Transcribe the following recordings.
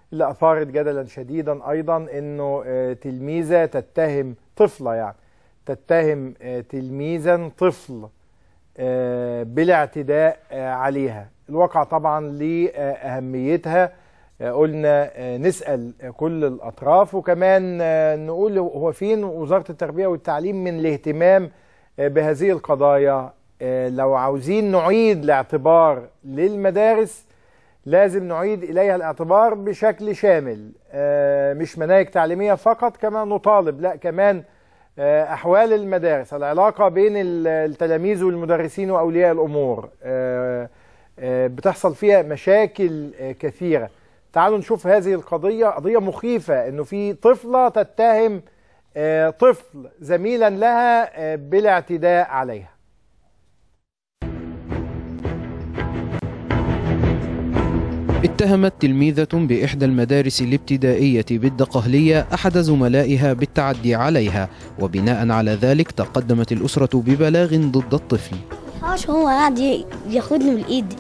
اللي اثارت جدلا شديدا ايضا انه آه، تلميذه تتهم طفله يعني تتهم آه، تلميذا طفل آه، بالاعتداء آه، عليها الواقع طبعا لأهميتها آه، قلنا آه، نسأل كل الأطراف وكمان آه، نقول هو فين وزارة التربية والتعليم من الاهتمام آه، بهذه القضايا آه، لو عاوزين نعيد الاعتبار للمدارس لازم نعيد إليها الاعتبار بشكل شامل آه، مش مناهج تعليمية فقط كمان نطالب لا كمان آه، أحوال المدارس العلاقة بين ال- التلاميذ والمدرسين وأولياء الأمور آه، آه، بتحصل فيها مشاكل آه، كثيرة تعالوا نشوف هذه القضية قضية مخيفة أنه في طفلة تتهم آه، طفل زميلا لها آه، بالاعتداء عليها اتهمت تلميذة بإحدى المدارس الابتدائية بالدقهلية أحد زملائها بالتعدي عليها وبناء على ذلك تقدمت الأسرة ببلاغ ضد الطفل حاش هو قاعد ي- ياخدني من ايدي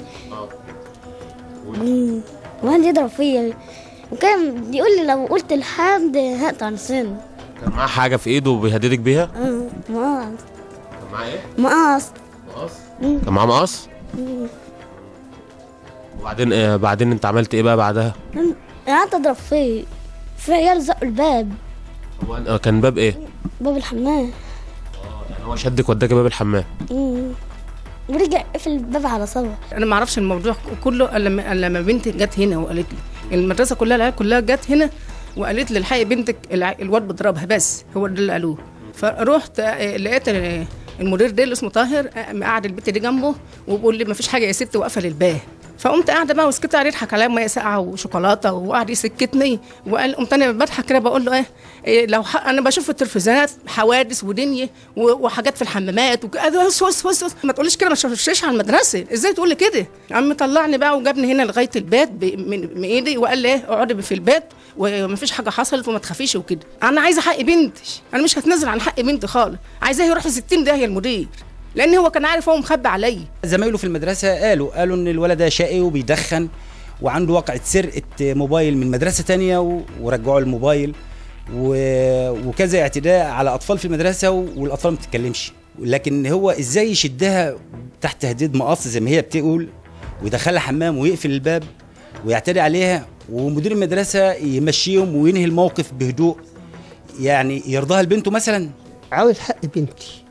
مم. وقعد يضرب فيا وكان بيقول لي لو قلت لحد هقطع لساني كان معاه حاجه في ايده وبيهددك بيها آه، مقص كان معاه ايه مقص مقص مم. كان معاه مقص مم. وبعدين آه بعدين انت عملت ايه بقى بعدها قعدت اضرب فيه في عيال زقوا الباب هو آه، كان باب ايه باب الحمام يعني هو شدك وداك باب الحمام مم. ورجع قفل الباب على صبع انا ما اعرفش الموضوع كله الا لما إلا لما بنتي جت هنا وقالت لي المدرسه كلها العيال كلها جت هنا وقالت لي الحقي بنتك الع- الواد بيضربها بس هو ده اللي قالوه فروحت آه، لقيت آه، المدير ده اللي اسمه طاهر آه، قاعد البت دي جنبه وبيقول لي ما فيش حاجه يا ست وقفل الباب فقمت قاعده بقى وسكت عليه يضحك عليا ميه ساقعه وشوكولاته وقعد يسكتني وقال قمت انا بضحك كده بقول له ايه, إيه لو ح... انا بشوف في التلفزيونات حوادث ودنيا و... وحاجات في الحمامات وكده وس وس وس وس. ما تقوليش كده ما تشوفش على المدرسه ازاي تقول لي كده عم طلعني بقى وجابني هنا لغايه البيت ب... من... من ايدي وقال لي ايه اقعدي في البيت وما فيش حاجه حصلت وما تخافيش وكده انا عايزه حق بنتي انا مش هتنازل عن حق بنتي خالص عايزاه يروح في 60 داهيه المدير لان هو كان عارف هو مخبي عليا زمايله في المدرسة قالوا قالوا إن الولد ده شقي وبيدخن وعنده واقعة سرقة موبايل من مدرسة تانية و- ورجعوا الموبايل و... وكذا اعتداء على أطفال في المدرسة و- والأطفال ما بتتكلمش لكن هو إزاي يشدها تحت تهديد مقص زي ما هي بتقول ويدخلها حمام ويقفل الباب ويعتدي عليها ومدير المدرسة يمشيهم وينهي الموقف بهدوء يعني يرضاها لبنته مثلا عاوز حق بنتي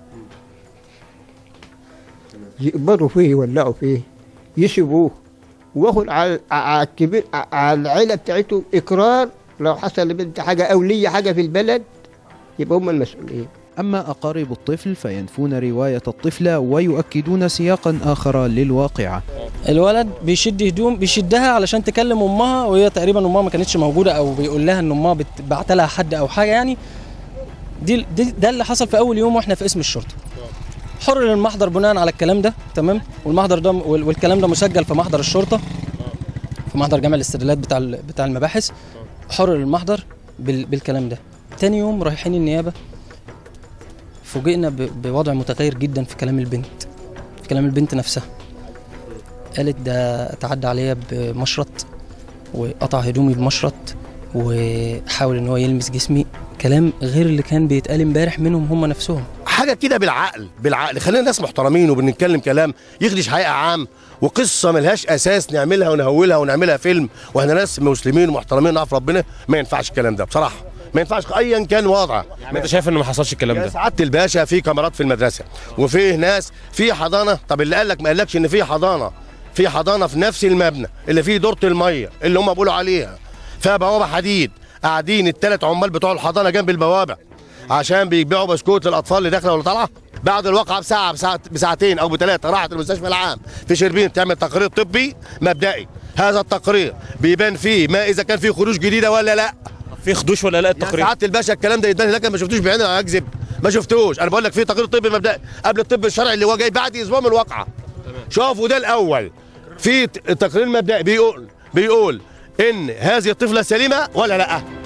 يقبضوا فيه يولعوا فيه يسيبوه واخد على على الكبير على العيله بتاعته اقرار لو حصل لبنتي حاجه او لي حاجه في البلد يبقى هم المسؤولين أما أقارب الطفل فينفون رواية الطفلة ويؤكدون سياقا آخر للواقعة الولد بيشد هدوم بيشدها علشان تكلم امها وهي تقريبا امها ما كانتش موجوده او بيقول لها ان امها بت- بعت لها حد او حاجه يعني دي, دي ده اللي حصل في اول يوم واحنا في اسم الشرطه حر المحضر بناء على الكلام ده تمام والمحضر ده وال- والكلام ده مسجل في محضر الشرطه في محضر جمع الاستدلالات بتاع ال- بتاع المباحث حر المحضر بال بالكلام ده تاني يوم رايحين النيابه فوجئنا ب- بوضع متغير جدا في كلام البنت في كلام البنت نفسها قالت ده تعدى عليا بمشرط وقطع هدومي بمشرط وحاول ان هو يلمس جسمي كلام غير اللي كان بيتقال امبارح منهم هم نفسهم حاجه كده بالعقل بالعقل خلينا ناس محترمين وبنتكلم كلام يخدش حقيقه عام وقصه ملهاش اساس نعملها ونهولها ونعملها فيلم واحنا ناس مسلمين ومحترمين نعرف ربنا ما ينفعش الكلام ده بصراحه ما ينفعش ايا كان وضعه يعني انت شايف ان ما حصلش الكلام يا ده سعاده الباشا في كاميرات في المدرسه وفيه ناس في حضانه طب اللي قال لك ما قالكش ان في حضانه في حضانه في نفس المبنى اللي فيه دوره الميه اللي هم بيقولوا عليها فيها بوابه حديد قاعدين الثلاث عمال بتوع الحضانه جنب البوابه عشان بيبيعوا بسكوت للاطفال اللي داخله ولا طالعه بعد الواقعه بساعه بساعة بساعتين او بثلاثه راحت المستشفى العام في شربين تعمل تقرير طبي مبدئي هذا التقرير بيبان فيه ما اذا كان فيه خروج جديده ولا لا في خدوش ولا لا يا التقرير سعاده الباشا الكلام ده يداني لكن ما شفتوش بعيني انا اكذب ما شفتوش انا بقول لك في تقرير طبي مبدئي قبل الطب الشرعي اللي هو جاي بعد اسبوع من الواقعه شوفوا ده الاول في ت- تقرير مبدئي بيقول بيقول ان هذه الطفله سليمه ولا لا